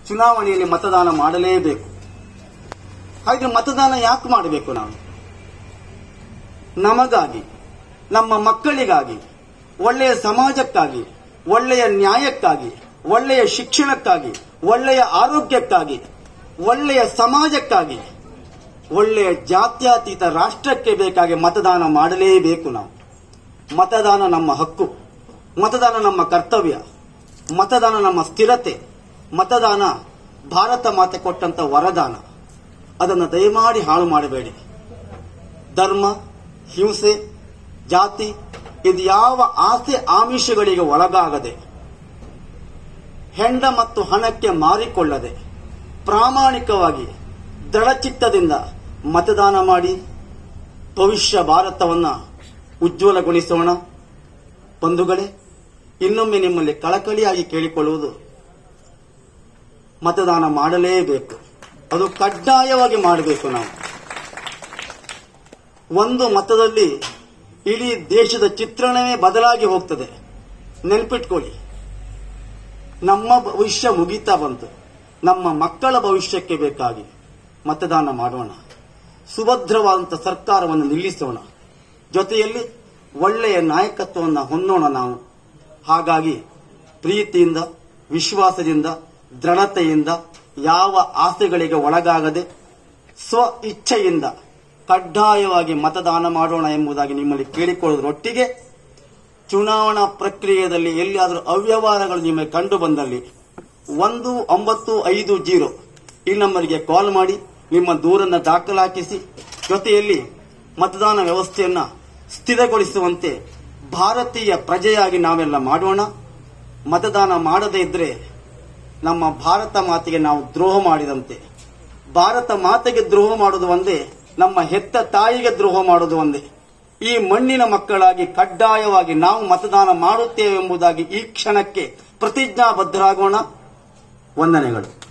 ಚುನಾವಣೆಯಲ್ಲಿ ಮತದಾನ ಮಾಡಲೇಬೇಕು ಹಾಗೆ ಮತದಾನ ಯಾಕೆ ಮಾಡಬೇಕು ನಾವು ನಮಗಾಗಿ ನಮ್ಮ ಮಕ್ಕಳಿಗಾಗಿ ಒಳ್ಳೆಯ ಸಮಾಜಕ್ಕಾಗಿ ಒಳ್ಳೆಯ ನ್ಯಾಯಕ್ಕಾಗಿ ಒಳ್ಳೆಯ ಶಿಕ್ಷಣಕ್ಕಾಗಿ ಒಳ್ಳೆಯ ಆರೋಗ್ಯಕ್ಕಾಗಿ ಒಳ್ಳೆಯ ಸಮಾಜಕ್ಕಾಗಿ ಒಳ್ಳೆಯ ಜಾತ್ಯತೀತ ರಾಷ್ಟ್ರಕ್ಕೆ ಬೇಕಾಗಿ ಮತದಾನ ಮಾಡಲೇಬೇಕು ನಾವು ಮತದಾನ ನಮ್ಮ ಹಕ್ಕು ಮತದಾನ ನಮ್ಮ ಕರ್ತವ್ಯ ಮತದಾನ ನಮ್ಮ ಸ್ಥಿರತೆ ಮತದಾನ ಭಾರತ ಮಾತೆ ಕೊಟ್ಟಂತ ವರದಾನ ಅದನ್ನು ದಯಮಾಡಿ ಹಾಳು ಮಾಡಬೇಡಿ ಧರ್ಮ ಹಿಂಸೆ ಜಾತಿ ಇದು ಯಾವ ಆಸೆ ಆಮಿಷಗಳಿಗೆ ಒಳಗಾಗದೆ ಹೆಂಡ ಮತ್ತು ಹಣಕ್ಕೆ ಮಾರಿಕೊಳ್ಳದೆ ಪ್ರಾಮಾಣಿಕವಾಗಿ ದೃಢಚಿತ್ತದಿಂದ ಮತದಾನ ಮಾಡಿ ಭವಿಷ್ಯ ಭಾರತವನ್ನ ಉಜ್ವಲಗೊಳಿಸೋಣ ಬಂಧುಗಳೇ ಇನ್ನೊಮ್ಮೆ ನಿಮ್ಮಲ್ಲಿ ಕಳಕಳಿಯಾಗಿ ಕೇಳಿಕೊಳ್ಳುವುದು ಮತದಾನ ಮಾಡಲೇಬೇಕು ಅದು ಕಡ್ಡಾಯವಾಗಿ ಮಾಡಬೇಕು ನಾವು ಒಂದು ಮತದಲ್ಲಿ ಇಡೀ ದೇಶದ ಚಿತ್ರಣವೇ ಬದಲಾಗಿ ಹೋಗ್ತದೆ ನೆನ್ಪಿಟ್ಕೊಳ್ಳಿ ನಮ್ಮ ಭವಿಷ್ಯ ಮುಗೀತಾ ಬಂತು ನಮ್ಮ ಮಕ್ಕಳ ಭವಿಷ್ಯಕ್ಕೆ ಬೇಕಾಗಿ ಮತದಾನ ಮಾಡೋಣ ಸುಭದ್ರವಾದಂಥ ಸರ್ಕಾರವನ್ನು ನಿಲ್ಲಿಸೋಣ ಜೊತೆಯಲ್ಲಿ ಒಳ್ಳೆಯ ನಾಯಕತ್ವವನ್ನು ಹೊಂದೋಣ ನಾವು ಹಾಗಾಗಿ ಪ್ರೀತಿಯಿಂದ ವಿಶ್ವಾಸದಿಂದ ದೃಢತೆಯಿಂದ ಯಾವ ಆಸೆಗಳಿಗೆ ಒಳಗಾಗದೆ ಸ್ವ ಇಚ್ಛೆಯಿಂದ ಕಡ್ಡಾಯವಾಗಿ ಮತದಾನ ಮಾಡೋಣ ಎಂಬುದಾಗಿ ನಿಮ್ಮಲ್ಲಿ ಕೇಳಿಕೊಳ್ಳೋದ್ರೊಟ್ಟಿಗೆ ಚುನಾವಣಾ ಪ್ರಕ್ರಿಯೆಯಲ್ಲಿ ಎಲ್ಲಿಯಾದರೂ ಅವ್ಯವಹಾರಗಳು ನಿಮಗೆ ಕಂಡು ಬಂದಲ್ಲಿ ಒಂದು ಒಂಬತ್ತು ಐದು ಜೀರೋ ಈ ನಂಬರ್ಗೆ ಕಾಲ್ ಮಾಡಿ ನಿಮ್ಮ ದೂರನ್ನು ದಾಖಲಾಕಿಸಿ ಜೊತೆಯಲ್ಲಿ ಮತದಾನ ವ್ಯವಸ್ಥೆಯನ್ನ ಸ್ಥಿರಗೊಳಿಸುವಂತೆ ಭಾರತೀಯ ಪ್ರಜೆಯಾಗಿ ನಾವೆಲ್ಲ ಮಾಡೋಣ ಮತದಾನ ಮಾಡದೇ ಇದ್ರೆ ನಮ್ಮ ಭಾರತ ಮಾತೆಗೆ ನಾವು ದ್ರೋಹ ಮಾಡಿದಂತೆ ಭಾರತ ಮಾತೆಗೆ ದ್ರೋಹ ಮಾಡೋದು ಒಂದೇ ನಮ್ಮ ಹೆತ್ತ ತಾಯಿಗೆ ದ್ರೋಹ ಮಾಡೋದು ಒಂದೇ ಈ ಮಣ್ಣಿನ ಮಕ್ಕಳಾಗಿ ಕಡ್ಡಾಯವಾಗಿ ನಾವು ಮತದಾನ ಮಾಡುತ್ತೇವೆ ಎಂಬುದಾಗಿ ಈ ಕ್ಷಣಕ್ಕೆ ಪ್ರತಿಜ್ಞಾಬದ್ಧರಾಗೋಣ ವಂದನೆಗಳು